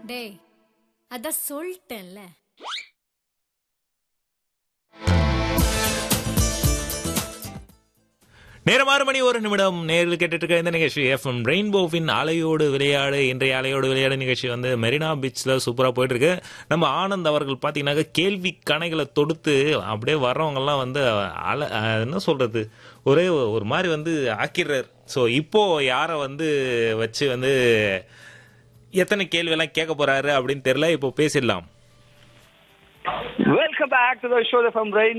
டேய் அதான் சொல்லிட்டேன்ல நேரம் ஆறு மணி ஒரு நிமிடம் நேரில் கேட்டுட்டு இருக்க இந்த நிகழ்ச்சி எஃப்எம் ரெயின்போவின் அலையோடு விளையாடு இன்றைய அலையோடு விளையாடு நிகழ்ச்சி வந்து மெரினா பீச்சில் சூப்பராக போயிட்டு இருக்கு நம்ம ஆனந்த் அவர்கள் பார்த்தீங்கன்னாக்க கேள்வி கணைகளை தொடுத்து அப்படியே வர்றவங்கெல்லாம் வந்து அல அஹ், என்ன சொல்றது ஒரே ஒரு மாதிரி வந்து ஆக்கிடுறாரு ஸோ இப்போ யாரை வந்து வச்சு வந்து எத்தனை கேள்வியெல்லாம் கேட்க போறாரு அப்படின்னு தெரியல இப்போ பேசிடலாம் Welcome back to the show from Rain